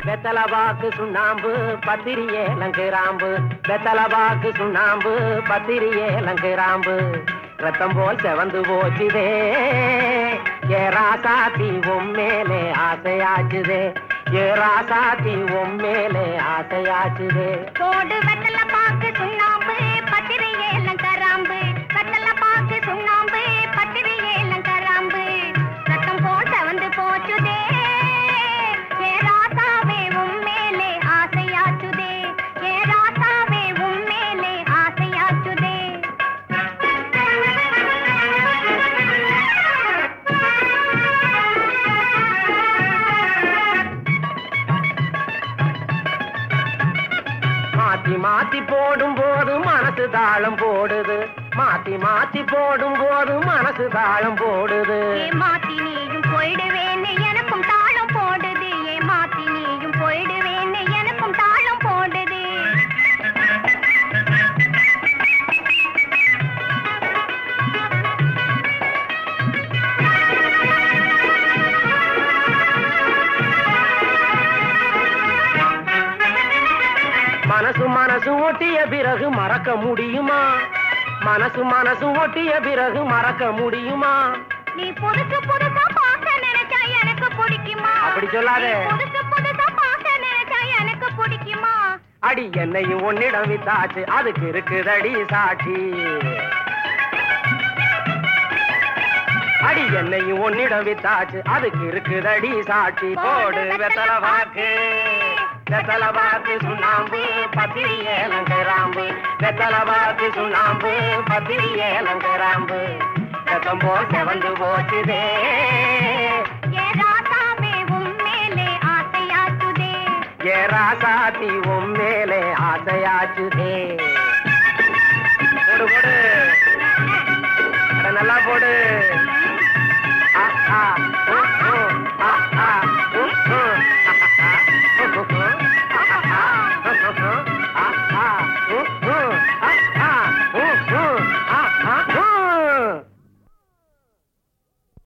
வெத்தலவாக்கு சுண்ணாம்பு பத்திரி ஏலங்கிராம்பு வெத்தலவாக்கு சுண்ணாம்பு பத்திரி ஏலங்கிராம்பு ரத்தம் போல் செவந்து போச்சுதே ஏ ராசாத்தி உம்மேலே ஆசையாச்சுதே ஏ ராசாத்தி உம்மேலே ஆசையாச்சுதே போடு வெத்தல பாக்கு சுண்ணாம்பு பத்திரி ஏலம் கராம்பு வெத்தல பாக்கு சுண்ணாம்பு பத்திரி ஏலம் கராம்பு ரத்தம் போல் செவந்து போச்சுதே ஏ ராசாவே உம்மேலே ஆசையாச்சுதே ஏ ராசாவே உம்மேலே ஆசையாச்சுதே மாத்தி மாத்தி போடும் போது மனசு தாளம் போடுது மாத்தி மாத்தி போடும் போது மனசு தாளம் போடுது ஏ மாத்தி நீயும் போயிடுவேன்னு எனக்கும் தாளம் போடுது ஏ மாத்தி நீயும் போயிடுவேன்னு எனக்கும் தாளம் போடுது மனசு மனசு ஒட்டிய பிறகு மறக்க முடியுமா மனசு மனசு ஒட்டிய பிறகு மறக்க முடியுமா நீ புதுசு புதுசா பார்க்க நினைச்சா எனக்கு பிடிக்குமா அப்படி சொல்லாதே. நீ புதுசு புதுசா பார்க்க நினைச்சா எனக்கு பிடிக்குமா அடி என்னையும் உன்னிடம் வித்தாச்சு அதுக்கு இருக்குதடி சாட்சி அடி என்னையும் உன்னிடம் வித்தாச்சு அதுக்கு இருக்குதடி சாட்சி போடு வெத்தல வாக்கு வெத்தல வாக்கு சுண்ணாம்பு பத்திரி ஏலங்கராம்பு வெத்தல வாக்கு சுண்ணாம்பு பத்திரி ஏலங்கராம்பு ரத்தம் போல் செவந்து போச்சுதே ஏ ராசாவே உம்மேலே ஆசையாச்சுதே ஏ ராசாத்தி உன் மேலே ஆசையாச்சுதே